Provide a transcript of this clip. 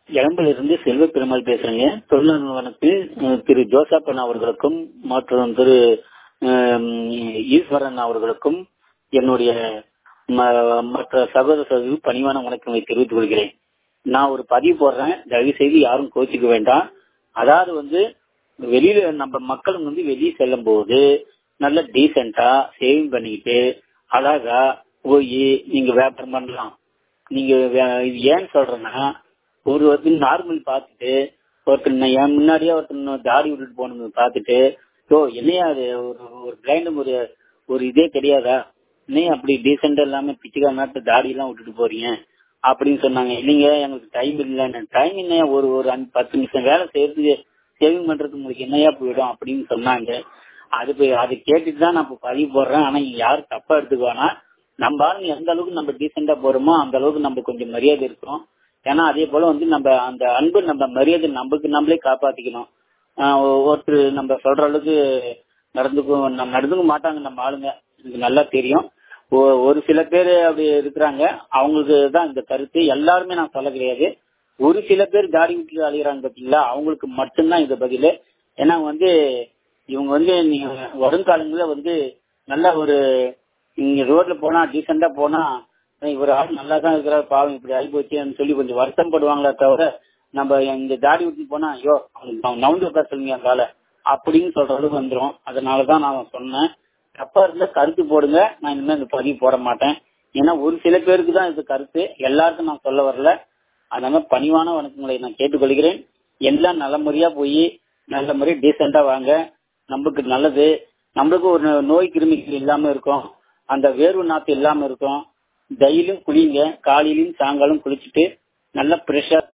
இளம்பில் இருந்து செல்வ பெருமாள் பேசுறேங்க தொழில் நிறுவனத்தில் அஹ், திரு ஜோசப்பன் அவர்களுக்கும் மற்றும் திரு அஹ், ஈஸ்வரன் அவர்களுக்கும் என்னுடைய ம- மற்ற சகோதர சகோதரி பணிவான வணக்கங்களை தெரிவித்துக் கொள்கிறேன் நான் ஒரு பதிவு போடுறேன் தயவு செய்து யாரும் கோச்சிக்க வேண்டாம் அதாவது வந்து வெளியில நம்ம மக்கள் வந்து வெளியே செல்லும் போது நல்ல டீசெண்டா சேவிங் பண்ணிக்கிட்டு அழகா போய் நீங்க வியாபாரம் பண்ணலாம் நீங்க வே- இது ஏன் சொல்றேன்னா ஒரு ஒருத்தர் நார்மல் பார்த்துட்டு ஒருத்தர் நான் என் முன்னாடியே ஒருத்தர் தாடி விட்டுட்டு போனது பார்த்துட்டு ஓ என்னையா அது ஒரு ஒரு பிளைண்டும் ஒரு ஒரு இதே கிடையாதா இன்னும் அப்படி டீசெண்டா இல்லாம பிச்சுக்கா நாட்டு தாடி எல்லாம் விட்டுட்டு போறீங்க அப்படின்னு சொன்னாங்க இல்லைங்க எங்களுக்கு டைம் இல்லைன்னு டைம் என்ன ஒரு ஒரு அஞ்சு பத்து நிமிஷம் வேலை செய்யறதுக்கு சேவிங் பண்றதுக்கு உங்களுக்கு என்னையா போயிடும் அப்படின்னு சொன்னாங்க அது போய் அது கேட்டுட்டு தான் நான் இப்ப பதிவு போடுறேன் ஆனா இங்க யாரும் தப்பா எடுத்துக்குவானா நம்ம ஆளுங்க எந்த அளவுக்கு நம்ம டீசெண்டா போறோமோ அந்த அளவுக்கு நம்ம கொஞ்சம் மரியாதை இருக்கும் ஏன்னா அதே போல வந்து நம்ம அந்த அன்பு நம்ம மரியாதை நமக்கு நம்மளே காப்பாத்திக்கணும் ஆஹ் ஒ- ஒருத்தர் நம்ம சொல்ற அளவுக்கு நடந்துக்கும் நம்ம நடந்துக்க மாட்டாங்க நம்ம ஆளுங்க எனக்கு நல்லா தெரியும் ஒ- ஒரு சில பேர் அப்படி இருக்கிறாங்க அவங்களுக்கு தான் இந்த கருத்து எல்லாருமே நான் சொல்ல கிடையாது ஒரு சில பேர் தாடி விட்டு அழிகிறாங்க பாத்தீங்களா அவங்களுக்கு மட்டும்தான் இந்த பதில் ஏன்னா வந்து இவங்க வந்து நீங்க வருங்காலங்கள வந்து நல்ல ஒரு நீங்க ரோட்ல போனா டீசெண்டா போனா "ஏய், இவர் ஆள் நல்லா தான் இருக்கிறார் பாவம் இப்படி ஆகி போச்சுன்னு சொல்லி கொஞ்சம் வருத்தப்படுவாங்களே தவிர நம்ம இந்த தாடி விட்டு போனா ஐயோ அவன் நவுந்து உட்கார சொல்லுங்க அந்த ஆளை அப்படின்னு சொல்ற அளவுக்கு வந்துரும் அதனாலதான் நான் சொன்னேன் தப்பா இருந்தா கருத்து போடுங்க நான் இனிமே இந்த பதிவு போட மாட்டேன் ஏன்னா ஒரு சில பேருக்கு தான் இது கருத்து எல்லாருக்கும் நான் சொல்ல வரல அதனால பணிவான வணக்கங்களை நான் கேட்டுக்கொள்கிறேன் எல்லாம் நல்ல முறையா போய் நல்ல முறையா டீசெண்டா வாங்க நமக்கு நல்லது நம்மளுக்கு ஒரு நோய் கிருமிகள் இல்லாம இருக்கும் அந்த வேர்வு நாத்து இல்லாம இருக்கும் டெய்லியும் குளிங்க காலையிலும் சாயங்காலம் குளிச்சுட்டு நல்ல பிரஷர்